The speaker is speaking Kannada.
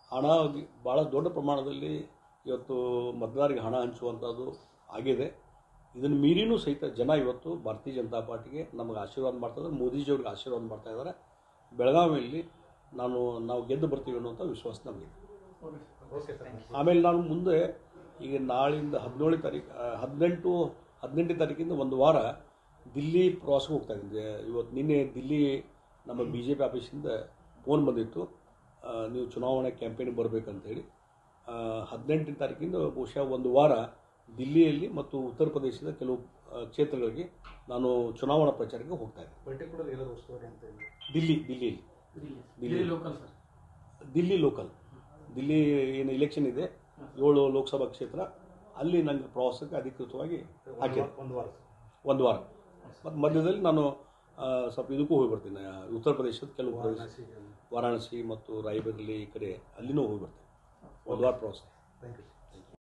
ಹಣ ಭಾಳ ದೊಡ್ಡ ಪ್ರಮಾಣದಲ್ಲಿ ಇವತ್ತು ಮತದಾರರಿಗೆ ಹಣ ಹಂಚುವಂಥದ್ದು ಆಗಿದೆ ಇದನ್ನು ಮೀರಿನೂ ಸಹಿತ ಜನ ಇವತ್ತು ಭಾರತೀಯ ಜನತಾ ಪಾರ್ಟಿಗೆ ನಮಗೆ ಆಶೀರ್ವಾದ ಮಾಡ್ತಾ ಇದ್ದಾರೆ ಮೋದಿಜಿಯವ್ರಿಗೆ ಆಶೀರ್ವಾದ ಮಾಡ್ತಾ ಇದ್ದಾರೆ ಬೆಳಗಾವಿಯಲ್ಲಿ ನಾನು ನಾವು ಗೆದ್ದು ಬರ್ತೀವಿ ಅನ್ನುವಂಥ ವಿಶ್ವಾಸ ನಮಗಿದೆ ಆಮೇಲೆ ನಾನು ಮುಂದೆ ಈಗ ನಾಳಿಂದ ಹದಿನೇಳನೇ ತಾರೀಕು ಆ, ಹದಿನೆಂಟು ಹದಿನೆಂಟನೇ ತಾರೀಕಿಂದ ಒಂದು ವಾರ ದಿಲ್ಲಿ ಪ್ರವಾಸಕ್ಕೆ ಹೋಗ್ತಾ ಇದ್ದೀನಿ ಇವತ್ತು ನಿನ್ನೆ ದಿಲ್ಲಿ ನಮ್ಮ ಬಿ ಜೆ ಪಿ ಆಫೀಸಿಂದ ಫೋನ್ ಬಂದಿತ್ತು ಆ, ನೀವು ಚುನಾವಣೆ ಕ್ಯಾಂಪೇನ್ ಬರಬೇಕಂತೇಳಿ ಹದಿನೆಂಟನೇ ತಾರೀಕಿಂದ ಬಹುಶಃ ಒಂದು ವಾರ ದಿಲ್ಲಿಯಲ್ಲಿ ಮತ್ತು ಉತ್ತರ ಪ್ರದೇಶದ ಕೆಲವು ಆ, ಕ್ಷೇತ್ರಗಳಿಗೆ ನಾನು ಚುನಾವಣಾ ಪ್ರಚಾರಕ್ಕೆ ಹೋಗ್ತಾ ಇದ್ದೆ ಪರ್ಟಿಕ್ಯುಲರ್ ಎಲ್ಲರೂ ಉಸ್ತುವಾರಿ ಅಂತ ಹೇಳಿ ದಿಲ್ಲಿ ದಿಲ್ಲಿಯಲ್ಲಿ Delhi local sir Delhi local Delhi ಏನು ಇಲೆಕ್ಷನ್ ಇದೆ ಏಳು ಲೋಕಸಭಾ ಕ್ಷೇತ್ರ ಅಲ್ಲಿ ನನಗೆ ಪ್ರವಾಸಕ್ಕೆ ಅಧಿಕೃತವಾಗಿ ಹಾಕಿದೆ ಒಂದು ವಾರ ಒಂದು ವಾರ ಮತ್ತು ಮಧ್ಯದಲ್ಲಿ ನಾನು ಆ, ಸ್ವಲ್ಪ ಇದಕ್ಕೂ ಹೋಗಿ ಬರ್ತೀನಿ ಆ, ಉತ್ತರ ಪ್ರದೇಶದ ಕೆಲವು ಪ್ರದೇಶ ವಾರಾಣಸಿ ಮತ್ತು ರಾಯಬರೇಲಿ ಈ ಕಡೆ ಅಲ್ಲಿನೂ ಹೋಗಿ ಬರ್ತೀನಿ ಒಂದು ವಾರ ಪ್ರವಾಸ ಥ್ಯಾಂಕ್ ಯು